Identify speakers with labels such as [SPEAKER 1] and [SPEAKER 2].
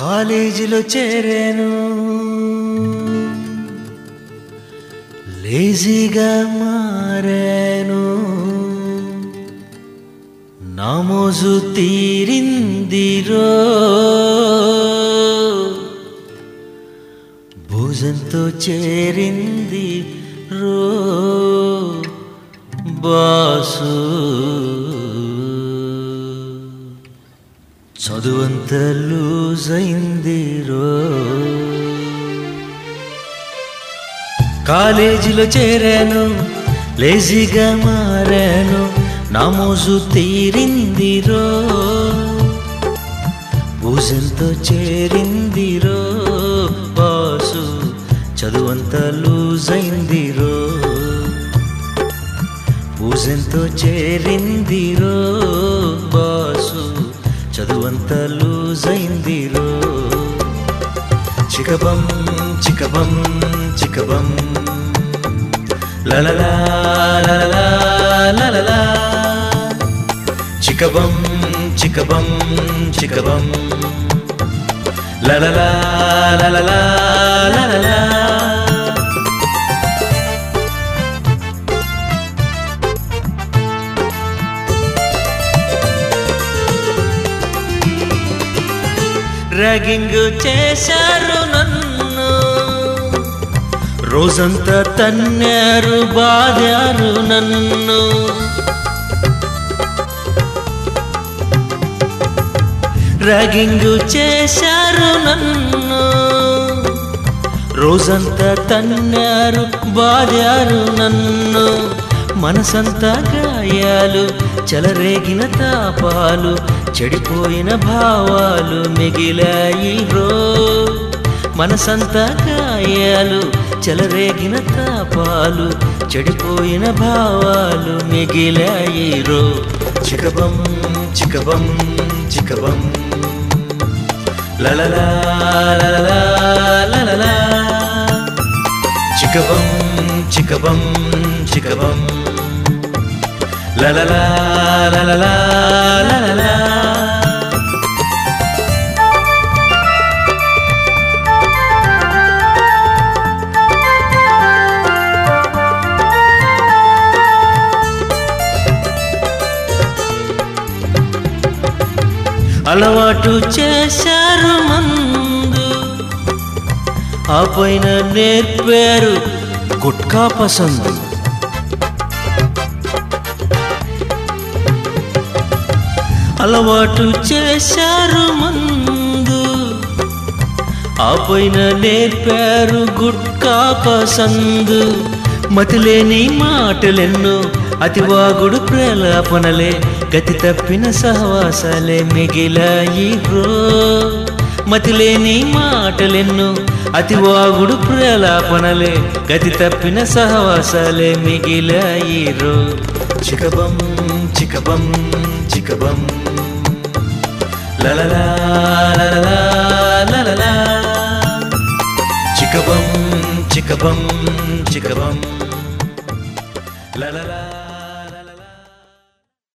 [SPEAKER 1] కాలేజీలో చేరాను లేజీగా మారాను నా మోజు తీరిందిరో భోజంతో చేరింది రో బాసు చదువంత లూజ్ అయింది రో కాలేజీలో చేరాను లేజీగా మారాను నా మోజు తీరింది రో భూజంతో చేరింది రో బాసు చదువంతా లూజ్ అయింది రో పూజంతో చేరింది రో బాసు చదువంతా లూజ్ అయింది రో చికబం చికబం చికబం లలలా లలలా లలలా చికబం చికబం చికబం లలలా లలలా లలలా ర్యాగింగ్ చేశారు నన్ను రోజంతా తన్నారు బాధారు నన్ను ర్యాగింగ్ చేశారు నన్ను రోజంతా తన్నారు బాధారు నన్ను మనసంతా గాయాలు చెలరేగిన తాపాలు చెడిపోయిన భావాలు మిగిలాయి రో మనసంతా గాయాలు చెలరేగిన తాపాలు చెడిపోయిన భావాలు మిగిలాయి రో చికబం చికబం చికబం లలలా లలలా లలలా చికబం చికబం చికబం లలలా లలలా లలలా అలవాటు చేశారు మందు ఆ పైన నేర్పారు గుట్కా పసందు అలవాటు చేశారు మందు ఆ పైన నేర్పారు గుట్కా పసందు మతిలేని మాటలెన్నో అతివాగుడు ప్రలాపనలే గతి తప్పిన సహవాసాలే మిగిలాయి రో మతిలేని మాటలెన్నో అతివాగుడు ప్రలాపనలే గతి తప్పిన సహవాసాలే మిగిలాయి రో చికబం చికబం చికబం లలలా లలలా లలలా చికబం చికబం చికబం